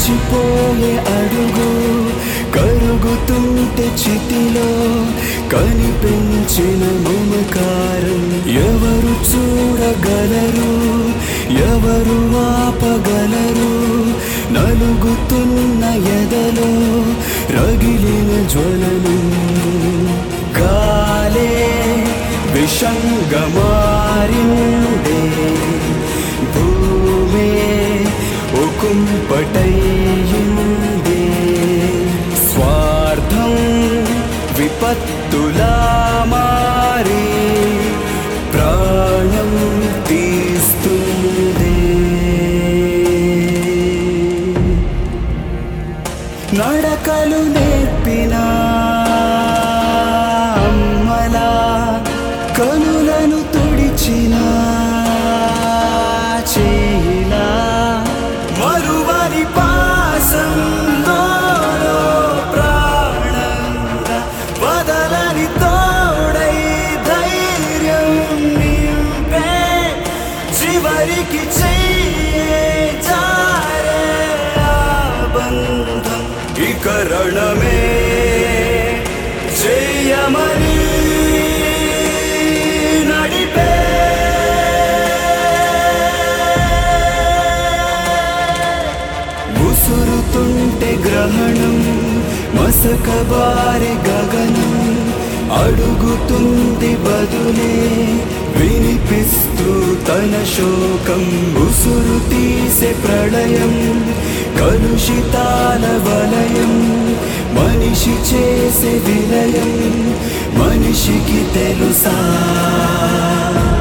నిలిచిపోయే అడుగు కరుగుతుంటే చితిలో కనిపించిన మమకారం ఎవరు చూడగలరు ఎవరు ఆపగలరు నలుగుతున్న ఎదలో రగిలిన జ్వలనం గాలే విషంగా మారిందే భూమే ఒకుంపటయ్యిందే స్వార్థం విపత్తులా మారి ప్రాణం తీస్తుంది నడకలు నేర్పిన అమ్మలా కనులను తుడిచిన చేయిలా మరువని పాసంలో ప్రాణంగా వదలని తోడై ధైర్యం నింపే చివరికి చెయ్యే జారే ఆ బంధం ఇక రణమే చెయ్యమని నడిపే ముసురుతుంటే గ్రహణం మసకబారి గగనం అడుగుతుంది బదులే వినిపిస్తూ తన శోకం ఉసురు తీసే ప్రళయం కలుషితాల వలయం మనిషి చేసే విలయం మనిషికి తెలుసా